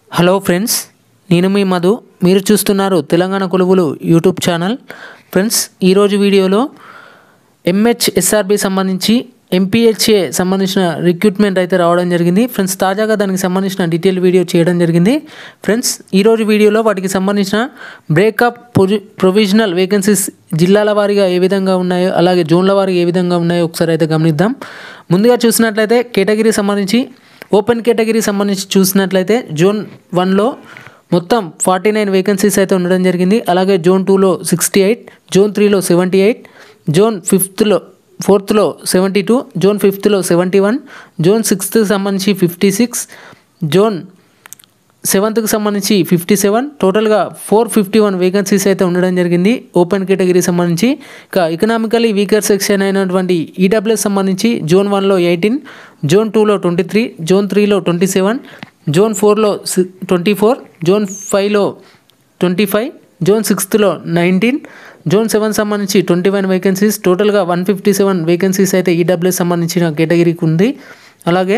hello friends నేను మీ మధు మీరు చూస్తున్నారు తెలంగాణ కొలువులు యూట్యూబ్ ఛానల్ ఫ్రెండ్స్ ఈరోజు వీడియోలో ఎంహెచ్ ఎస్ఆర్బి సంబంధించి ఎంపీహెచ్ఏ సంబంధించిన రిక్రూట్మెంట్ అయితే రావడం జరిగింది ఫ్రెండ్స్ తాజాగా దానికి సంబంధించిన డీటెయిల్ వీడియో చేయడం జరిగింది ఫ్రెండ్స్ ఈరోజు వీడియోలో వాటికి సంబంధించిన బ్రేకప్ పొజి ప్రొవిజనల్ వేకెన్సీస్ జిల్లాల వారీగా ఏ విధంగా ఉన్నాయో అలాగే జోన్ల వారీగా ఏ విధంగా ఉన్నాయో ఒకసారి అయితే గమనిద్దాం ముందుగా చూసినట్లయితే కేటగిరీ సంబంధించి ఓపెన్ కేటగిరీ సంబంధించి చూసినట్లయితే జోన్ వన్లో మొత్తం ఫార్టీ నైన్ వేకెన్సీస్ అయితే ఉండడం జరిగింది అలాగే జోన్ టూలో సిక్స్టీ ఎయిట్ జోన్ త్రీలో సెవెంటీ ఎయిట్ జోన్ ఫిఫ్త్లో ఫోర్త్లో సెవెంటీ టూ జోన్ ఫిఫ్త్లో సెవెంటీ వన్ జోన్ సిక్స్త్కి సంబంధించి ఫిఫ్టీ సిక్స్ జోన్ సెవెంత్కి సంబంధించి ఫిఫ్టీ సెవెన్ టోటల్గా ఫోర్ ఫిఫ్టీ వన్ వేకెన్సీస్ అయితే ఉండడం జరిగింది ఓపెన్ కేటగిరీ సంబంధించి ఇక ఎకనామికలీ వీకర్ సెక్షన్ అయినటువంటి ఈడబ్ల్యూఎస్ సంబంధించి జోన్ వన్లో ఎయిటీన్ జోన్ టూలో ట్వంటీ త్రీ జోన్ త్రీలో ట్వంటీ సెవెన్ జోన్ ఫోర్లో ట్వంటీ ఫోర్ జోన్ ఫైవ్లో ట్వంటీ ఫైవ్ జోన్ సిక్స్త్లో నైన్టీన్ జోన్ సెవెన్ సంబంధించి ట్వంటీ వన్ వేకెన్సీస్ టోటల్గా వన్ ఫిఫ్టీ సెవెన్ వేకెన్సీస్ అయితే ఈడబ్ల్యూఎస్ సంబంధించిన కేటగిరీకి ఉంది అలాగే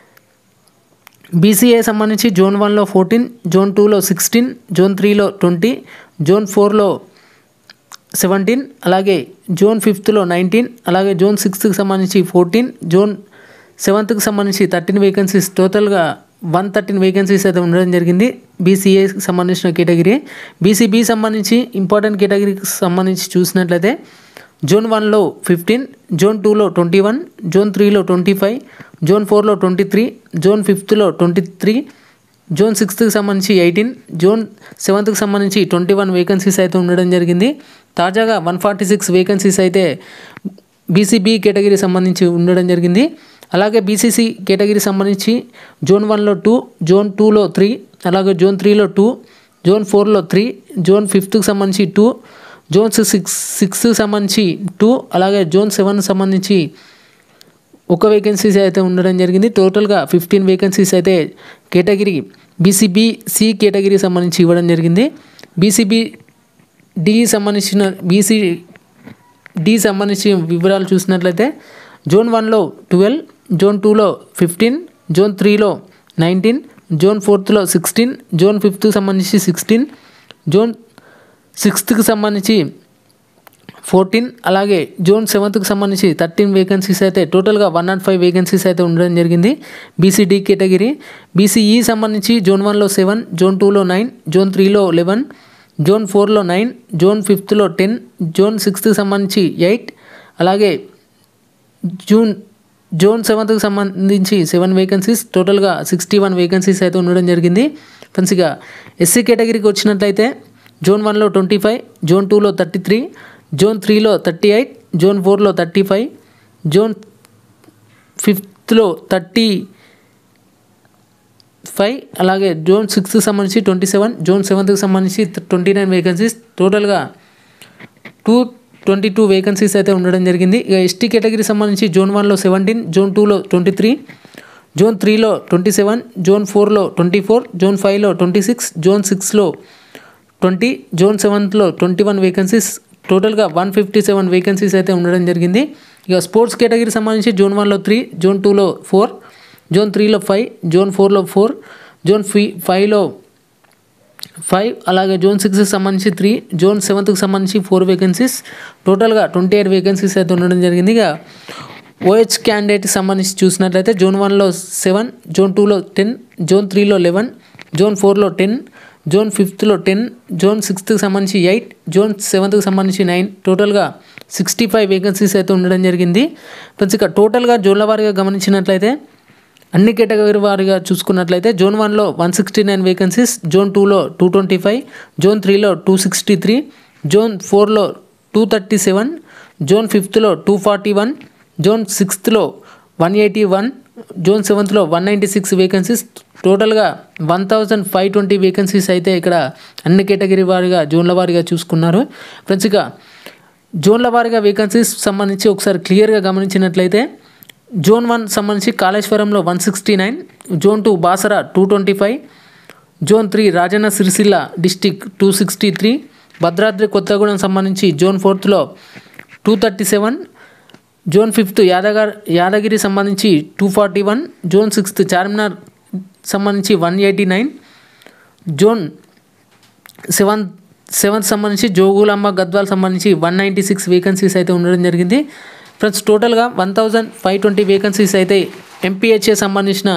బీసీఏ సంబంధించి జోన్ వన్లో ఫోర్టీన్ జోన్ టూలో సిక్స్టీన్ జోన్ త్రీలో ట్వంటీ జోన్ ఫోర్లో సెవెంటీన్ అలాగే జోన్ ఫిఫ్త్లో నైన్టీన్ అలాగే జోన్ సిక్స్త్కి సంబంధించి ఫోర్టీన్ జోన్ సెవెంత్కి సంబంధించి థర్టీన్ వేకెన్సీస్ టోటల్గా వన్ థర్టీన్ వేకెన్సీస్ అయితే ఉండడం జరిగింది బీసీఏకి సంబంధించిన కేటగిరీ బీసీబీ సంబంధించి ఇంపార్టెంట్ కేటగిరీకి సంబంధించి చూసినట్లయితే జోన్ వన్లో ఫిఫ్టీన్ జోన్ టూలో ట్వంటీ వన్ జోన్ త్రీలో ట్వంటీ ఫైవ్ జోన్ ఫోర్లో ట్వంటీ త్రీ జోన్ ఫిఫ్త్లో ట్వంటీ త్రీ జోన్ సిక్స్త్కి సంబంధించి ఎయిటీన్ జోన్ సెవెంత్కి సంబంధించి ట్వంటీ వన్ వేకెన్సీస్ అయితే ఉండడం జరిగింది తాజాగా వన్ ఫార్టీ సిక్స్ వేకెన్సీస్ అయితే బీసీబీ కేటగిరీ సంబంధించి ఉండడం జరిగింది అలాగే బీసీసీ కేటగిరీ సంబంధించి జోన్ వన్లో టూ జోన్ టూలో త్రీ అలాగే జోన్ త్రీలో టూ జోన్ ఫోర్లో త్రీ జోన్ ఫిఫ్త్కి సంబంధించి టూ జోన్ సిక్స్ సిక్స్కి సంబంధించి టూ అలాగే జోన్ సెవెన్ సంబంధించి ఒక వేకెన్సీస్ అయితే ఉండడం జరిగింది టోటల్గా ఫిఫ్టీన్ వేకెన్సీస్ అయితే కేటగిరీ బీసీబీ సి కేటగిరీ సంబంధించి ఇవ్వడం జరిగింది బీసీబీ డి సంబంధించిన బీసీ డి సంబంధించిన వివరాలు చూసినట్లయితే జోన్ వన్లో ట్వెల్వ్ జోన్ టూలో ఫిఫ్టీన్ జోన్ త్రీలో నైన్టీన్ జోన్ ఫోర్త్లో సిక్స్టీన్ జోన్ ఫిఫ్త్కి సంబంధించి సిక్స్టీన్ జోన్ సిక్స్త్కి సంబంధించి ఫోర్టీన్ అలాగే జోన్ సెవెంత్కి సంబంధించి థర్టీన్ వేకెన్సీస్ అయితే టోటల్గా వన్ నాట్ ఫైవ్ వేకెన్సీస్ అయితే ఉండడం జరిగింది బీసీడీ కేటగిరీ బీసీఈ సంబంధించి జోన్ వన్లో సెవెన్ జోన్ టూలో నైన్ జోన్ త్రీలో లెవెన్ జోన్ ఫోర్లో నైన్ జోన్ ఫిఫ్త్లో టెన్ జోన్ సిక్స్త్కి సంబంధించి ఎయిట్ అలాగే జూన్ జోన్ సెవెంత్కి సంబంధించి సెవెన్ వేకెన్సీస్ టోటల్గా సిక్స్టీ వన్ వేకెన్సీస్ అయితే ఉండడం జరిగింది ఫ్రెండ్స్ ఇక ఎస్సీ కేటగిరీకి వచ్చినట్లయితే జోన్ వన్లో ట్వంటీ ఫైవ్ జోన్ టూలో థర్టీ త్రీ జోన్ త్రీలో థర్టీ ఎయిట్ జోన్ ఫోర్లో థర్టీ ఫైవ్ జోన్ ఫిఫ్త్లో థర్టీ ఫైవ్ అలాగే జోన్ సిక్స్త్కి సంబంధించి ట్వంటీ సెవెన్ జోన్ సెవెంత్కి సంబంధించి ట్వంటీ నైన్ వేకెన్సీస్ టోటల్గా టూ ట్వంటీ టూ వేకెన్సీస్ అయితే ఉండడం జరిగింది ఇక ఎస్టీ కేటగిరీ సంబంధించి జోన్ వన్లో సెవెంటీన్ జోన్ టూలో ట్వంటీ త్రీ జోన్ త్రీలో ట్వంటీ సెవెన్ జోన్ ఫోర్లో ట్వంటీ ఫోర్ జోన్ ఫైవ్లో ట్వంటీ సిక్స్ జోన్ సిక్స్లో twenty zone సెవెంత్లో twenty one vacancies టోటల్గా వన్ ఫిఫ్టీ సెవెన్ వేకెన్సీస్ అయితే ఉండడం జరిగింది ఇక స్పోర్ట్స్ కేటగిరీ సంబంధించి జోన్ వన్లో త్రీ జోన్ టూలో ఫోర్ జోన్ త్రీలో ఫైవ్ జోన్ ఫోర్లో ఫోర్ జోన్ ఫీ ఫైవ్లో ఫైవ్ అలాగే జోన్ సిక్స్కి సంబంధించి త్రీ జోన్ సెవెంత్కి సంబంధించి ఫోర్ వేకెన్సీస్ టోటల్గా ట్వంటీ ఎయిట్ వేకెన్సీస్ అయితే ఉండడం జరిగింది ఇక ఓహెచ్ క్యాండిడేట్కి సంబంధించి చూసినట్లయితే జోన్ వన్లో సెవెన్ జోన్ టూలో టెన్ జోన్ త్రీలో లెవెన్ జోన్ ఫోర్లో టెన్ జోన్ ఫిఫ్త్లో టెన్ జోన్ సిక్స్త్కి సంబంధించి ఎయిట్ జోన్ సెవెంత్కి సంబంధించి నైన్ టోటల్గా సిక్స్టీ ఫైవ్ వేకెన్సీస్ అయితే ఉండడం జరిగింది ఫ్రెండ్స్ ఇక టోటల్గా జోన్ల వారీగా గమనించినట్లయితే అన్ని కేటగిరీ వారీగా చూసుకున్నట్లయితే జోన్ వన్లో one sixty nine vacancies zone టూలో టూ ట్వంటీ ఫైవ్ జోన్ త్రీలో టూ సిక్స్టీ త్రీ జోన్ ఫోర్లో టూ థర్టీ సెవెన్ జోన్ ఫిఫ్త్లో టూ ఫార్టీ వన్ జోన్ సిక్స్త్లో వన్ ఎయిటీ వన్ జోన్ సెవెంత్లో వన్ నైంటీ సిక్స్ వేకెన్సీస్ టోటల్గా one thousand five twenty vacancies అయితే ఇక్కడ అన్ని కేటగిరీ వారీగా జోన్ల వారీగా చూసుకున్నారు ఫ్రెండ్స్ ఇక జోన్ల వారీగా వేకెన్సీస్ సంబంధించి ఒకసారి క్లియర్గా గమనించినట్లయితే జోన్ వన్ సంబంధించి కాళేశ్వరంలో one sixty nine zone two Basara two twenty five zone three Rajanna Sircilla district two sixty three Bhadradri Kothagudem సంబంధించి జోన్ ఫోర్త్లో two thirty seven zone fifth Yadagar Yadagiri సంబంధించి two forty one zone sixth Charminar సంబంధించి one eighty nine zone seven seventh సంబంధించి జోగులాంబ గద్వాల్ సంబంధించి one ninety six vacancies అయితే ఉండడం జరిగింది friends టోటల్గా one thousand five twenty vacancies అయితే ఎంపీహెచ్ఏ సంబంధించిన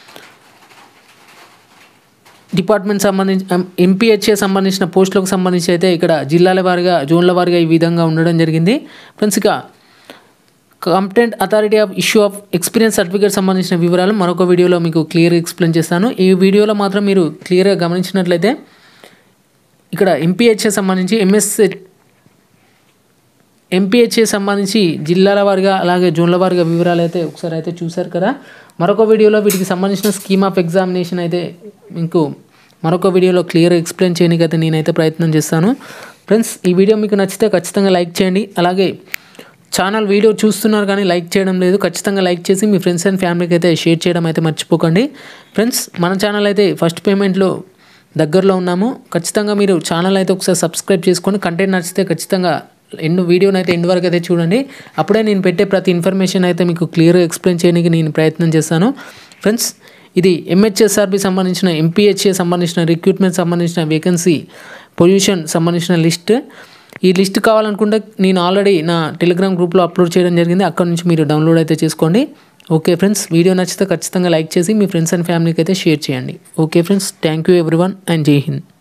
డిపార్ట్మెంట్ సంబంధించి ఎంపీహెచ్ఏ సంబంధించిన పోస్టులకు సంబంధించి అయితే ఇక్కడ జిల్లాల వారీగా జోన్ల వారీగా ఈ విధంగా ఉండడం జరిగింది ఫ్రెండ్స్ ఇక competent authority of issue of experience certificate సంబంధించిన వివరాలు మరొక వీడియోలో మీకు క్లియర్గా ఎక్స్ప్లెయిన్ చేస్తాను ఈ వీడియోలో మాత్రం మీరు క్లియర్గా గమనించినట్లయితే ఇక్కడ ఎంపీహెచ్ఏ సంబంధించి ఎంఎస్ ఎంపీహెచ్ఏ సంబంధించి జిల్లాల వారిగా అలాగే జోన్ల వారిగా వివరాలు అయితే ఒకసారి అయితే చూశారు కదా మరొక వీడియోలో వీటికి సంబంధించిన స్కీమ్ ఆఫ్ ఎగ్జామినేషన్ అయితే మీకు మరొక వీడియోలో క్లియర్ ఎక్స్ప్లెయిన్ చేయడానికి అయితే నేనైతే ప్రయత్నం చేస్తాను ఫ్రెండ్స్ ఈ వీడియో మీకు నచ్చితే ఖచ్చితంగా లైక్ చేయండి అలాగే ఛానల్ వీడియో చూస్తున్నారు కానీ లైక్ చేయడం లేదు ఖచ్చితంగా లైక్ చేసి మీ ఫ్రెండ్స్ అండ్ ఫ్యామిలీకి అయితే షేర్ చేయడం అయితే మర్చిపోకండి ఫ్రెండ్స్ మన ఛానల్ అయితే ఫస్ట్ పేమెంట్లో దగ్గరలో ఉన్నాము ఖచ్చితంగా మీరు ఛానల్ అయితే ఒకసారి సబ్స్క్రైబ్ చేసుకొని కంటెంట్ నచ్చితే ఖచ్చితంగా ఎండ్ వీడియోని అయితే ఎండ్ వరకు అయితే చూడండి అప్పుడే నేను పెట్టే ప్రతి ఇన్ఫర్మేషన్ అయితే మీకు క్లియర్గా ఎక్స్ప్లెయిన్ చేయడానికి నేను ప్రయత్నం చేస్తాను ఫ్రెండ్స్ ఇది ఎంహెచ్ఎస్ఆర్బి సంబంధించిన ఎంపీహెచ్ఏ సంబంధించిన రిక్రూట్మెంట్ సంబంధించిన వేకెన్సీ పొల్యూషన్ సంబంధించిన లిస్ట్ ఈ లిస్ట్ కావాలనుకుంటే నేను ఆల్రెడీ నా టెలిగ్రామ్ గ్రూప్లో అప్లోడ్ చేయడం జరిగింది అక్కడ నుంచి మీరు డౌన్లోడ్ అయితే చేసుకోండి ఓకే ఫ్రెండ్స్ వీడియో నచ్చితే ఖచ్చితంగా లైక్ చేసి మీ ఫ్రెండ్స్ అండ్ ఫ్యామిలీకి అయితే షేర్ చేయండి okay friends thank you everyone and జై హింద్